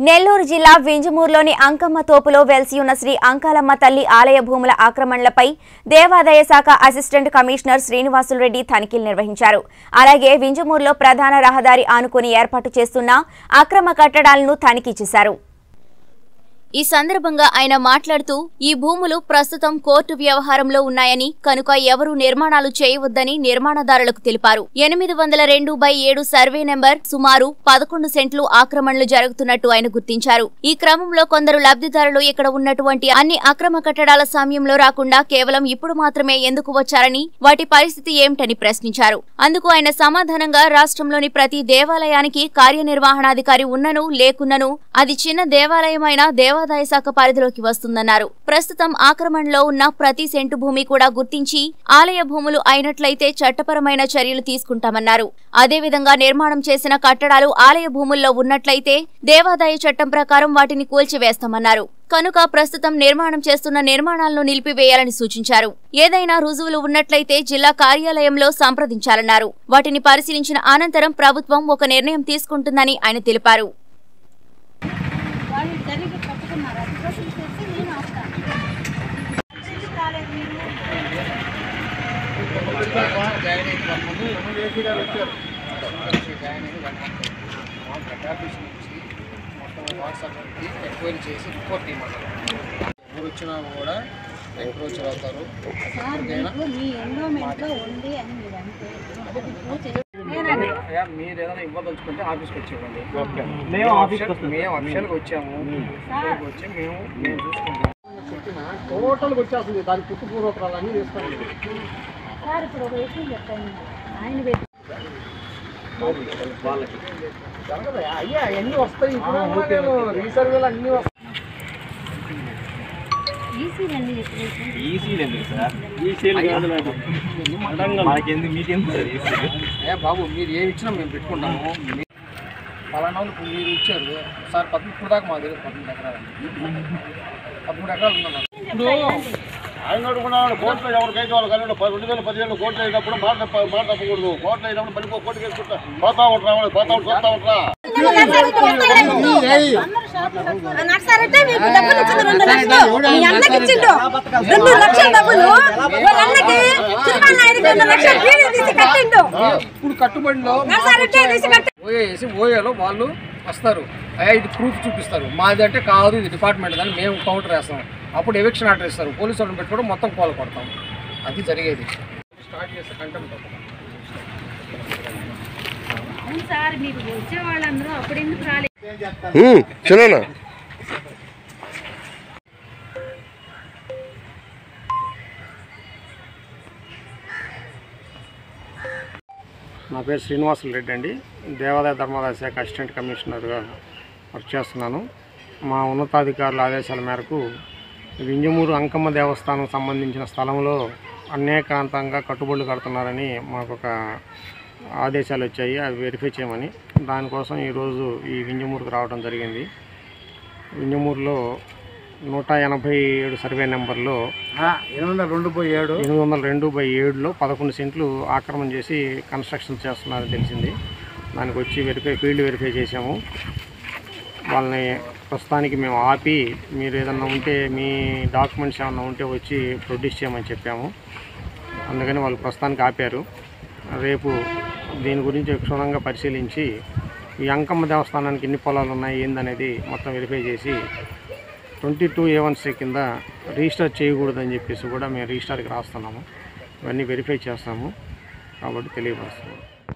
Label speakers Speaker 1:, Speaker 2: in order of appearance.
Speaker 1: నెల్లూరు జిల్లా వింజమూరులోని అంకమ్మ తోపులో వెలిసి ఉన్న శ్రీ అంకాలమ్మ తల్లి ఆలయ భూముల ఆక్రమణలపై దేవాదాయ శాఖ అసిస్టెంట్ కమిషనర్ శ్రీనివాసులరెడ్డి తనిఖీలు నిర్వహించారు అలాగే వింజమూరులో ప్రధాన రహదారి ఆనుకుని ఏర్పాటు చేస్తున్న అక్రమ కట్టడాలను తనిఖీ చేశారు ఈ సందర్భంగా ఆయన మాట్లాడుతూ ఈ భూములు ప్రస్తుతం కోర్టు వ్యవహారంలో ఉన్నాయని కనుక ఎవరూ నిర్మాణాలు చేయవద్దని నిర్మాణదారులకు తెలిపారు ఎనిమిది వందల రెండు బై ఏడు సర్వే నెంబర్ సుమారు పదకొండు సెంట్లు ఆక్రమణలు జరుగుతున్నట్టు ఆయన గుర్తించారు ఈ క్రమంలో కొందరు లబ్ధిదారులు ఇక్కడ ఉన్నటువంటి అన్ని అక్రమ కట్టడాల సమయంలో రాకుండా కేవలం ఇప్పుడు మాత్రమే ఎందుకు వచ్చారని వాటి పరిస్థితి ఏమిటని ప్రశ్నించారు అందుకు ఆయన సమాధానంగా రాష్ట్రంలోని ప్రతి దేవాలయానికి కార్యనిర్వహణాధికారి ఉన్నను లేకున్నను అది చిన్న దేవాలయమైన దేవాదాయ శాఖ పరిధిలోకి వస్తుందన్నారు ప్రస్తుతం ఆక్రమణలో ఉన్న ప్రతి సెంటు భూమి కూడా గుర్తించి ఆలయ భూములు అయినట్లయితే చట్టపరమైన చర్యలు తీసుకుంటామన్నారు అదేవిధంగా నిర్మాణం చేసిన కట్టడాలు ఆలయ భూముల్లో ఉన్నట్లయితే దేవాదాయ చట్టం ప్రకారం వాటిని కూల్చివేస్తామన్నారు కనుక ప్రస్తుతం నిర్మాణం చేస్తున్న నిర్మాణాలను నిలిపివేయాలని సూచించారు ఏదైనా రుజువులు ఉన్నట్లయితే జిల్లా కార్యాలయంలో సంప్రదించాలన్నారు వాటిని పరిశీలించిన అనంతరం ప్రభుత్వం ఒక నిర్ణయం తీసుకుంటుందని ఆయన తెలిపారు
Speaker 2: వాళ్ళు జరిగి కట్టుకున్నారు అది కూడా తీసేసి నేను వస్తాను ఇది కాలేదు మీరు
Speaker 3: జాయిన్ అయిన వన్ మంత్ ఏసీ గారు వచ్చారు కలిసి జాయిన్ అయిన వన్ మంత్ మాకు హెడ్ ఆఫీస్ నుంచి మొత్తం వాట్సాప్కి ఎంక్వైరీ చేసి రిపోర్ట్ ఇవ్వమన్నారు ఎవరు వచ్చినా కూడా ఎంక్రోచర్ అవుతారు
Speaker 2: సార్ మీకు మీ ఎండోమెంట్లో ఉంది అని మీరు అంటే అది ప్రూవ్ చేసి నేనండి
Speaker 3: అయ్యా మీరు ఏదైనా ఇవ్వదలుచుకుంటే ఆఫీస్కి వచ్చేవ్వండి
Speaker 4: మేము ఆఫీస్కి వస్తాం.
Speaker 3: మేము అఫీషియల్గా వచ్చాము అఫీషియల్గా వచ్చి మేము మేము చూసుకుంటాం టోటల్గా వచ్చేస్తుంది దాని పుట్టు పూర్వపరాలు అన్నీ తీసుకోండి
Speaker 2: సార్ ఇప్పుడు ఒక విషయం చెప్పండి ఆయన పెట్టి
Speaker 3: జరగదా అయ్యా అన్నీ వస్తాయి ఇప్పుడు రీసర్వేలు అన్నీ వస్తాయి
Speaker 2: ఈసీలు అన్ని చెప్పేసి
Speaker 4: ఈసీలు ఎందుకు సార్ ఈసీలు కాదు నాకు మనకెందుకు మీకెందుకు సార్ ఈసీలు
Speaker 3: ఏ బాబు మీరు ఏమి ఇచ్చినా మేము పెట్టుకుంటాము మీ- పలానా వాళ్ళు ఇప్పుడు మీరు ఇచ్చారు సార్ పద్ ఇప్పుడు దాకా మాకు తెలియదు పదమూడు ఎకరాలు పదమూడు ఎకరాలు ఉందన్నారు
Speaker 5: ఆయన అడుగున్నాడు కోర్టులో ఎవరికైతే వాళ్ళు కానీ రెండు వేల పదిహేను కోర్టులో అయినప్పుడు మాట తప్ప- మాట తప్పకూడదు కోర్టులో అయినప్పుడు మళ్ళీ కోర్టుకి వేసుకుంటా పోతా ఉంటా పోతా ఉంటా చూస్తా ఉంటా
Speaker 2: నర్సారంటే మీకు డబ్బులు ఇచ్చింది రెండు లక్షలు మీ అన్నకి ఇచ్చిండు రెండు లక్షల డబ్బులు వాళ్ళ అన్నకి తిరుమల నాయుడుకి రెండు లక్షలు వీడియో తీసి కట్టిండు
Speaker 3: ఇప్పుడు కట్టుబడిలో
Speaker 2: నర్సారంటే తీసి కట్టి
Speaker 3: ఓఏ వేసి ఓఏలో వాళ్ళు వస్తారు అయ్యా ఇది ప్రూఫ్ చూపిస్తారు మాది అంటే కాదు ఇది డిపార్ట్మెంట్ అని మేము కౌంటర్ వేస్తాం అప్పుడు ఎవిక్షన్ ఆర్డర్ ఇస్తారు పోలీసు వాళ్ళని పెట్టుకోవడం మొత్తం కోల కొడతాం అది జరిగేది స్టార్ట్ చేస్తే కంటెంట్
Speaker 2: అవును సార్ మీకు వచ్చే వాళ్ళందరూ అప్పుడు ఎందుకు రాలేదు
Speaker 5: చిన్న
Speaker 3: నా పేరు శ్రీనివాసులు రెడ్డి అండి దేవాదాయ ధర్మాదాయ శాఖ అసిస్టెంట్ కమిషనర్గా వర్క్ చేస్తున్నాను మా ఉన్నతాధికారుల ఆదేశాల మేరకు వింజమూరు అంకమ్మ దేవస్థానం సంబంధించిన స్థలంలో అనేకాంతంగా కట్టుబడులు కడుతున్నారని మాకు ఒక ఆదేశాలు వచ్చాయి అవి వెరిఫై చేయమని దానికోసం ఈరోజు ఈ వింజమూరుకు రావడం జరిగింది వింజమూరులో నూట ఎనభై ఏడు సర్వే నెంబర్లో
Speaker 5: ఎనిమిది వందల రెండు పోయి ఏడు
Speaker 3: ఎనిమిది వందల రెండు బై ఏడులో పదకొండు సెంట్లు ఆక్రమణ చేసి కన్స్ట్రక్షన్ చేస్తున్నారని తెలిసింది దానికి వచ్చి వెరిఫై ఫీల్డ్ వెరిఫై చేసాము వాళ్ళని ప్రస్తుతానికి మేము ఆపి మీరు ఏదన్నా ఉంటే మీ డాక్యుమెంట్స్ ఏమన్నా ఉంటే వచ్చి ప్రొడ్యూస్ చేయమని చెప్పాము అందుకని వాళ్ళు ప్రస్తుతానికి ఆపారు రేపు దీని గురించి క్షుణ్ణంగా పరిశీలించి ఈ అంకమ్మ దేవస్థానానికి ఎన్ని పొలాలు ఉన్నాయి ఏందనేది మొత్తం వెరిఫై చేసి twenty two A one C కింద రిజిస్టర్ చేయకూడదని చెప్పేసి కూడా మేము రిజిస్టర్కి రాస్తున్నాము ఇవన్నీ వెరిఫై చేస్తాము కాబట్టి తెలియపరుస్తున్నాము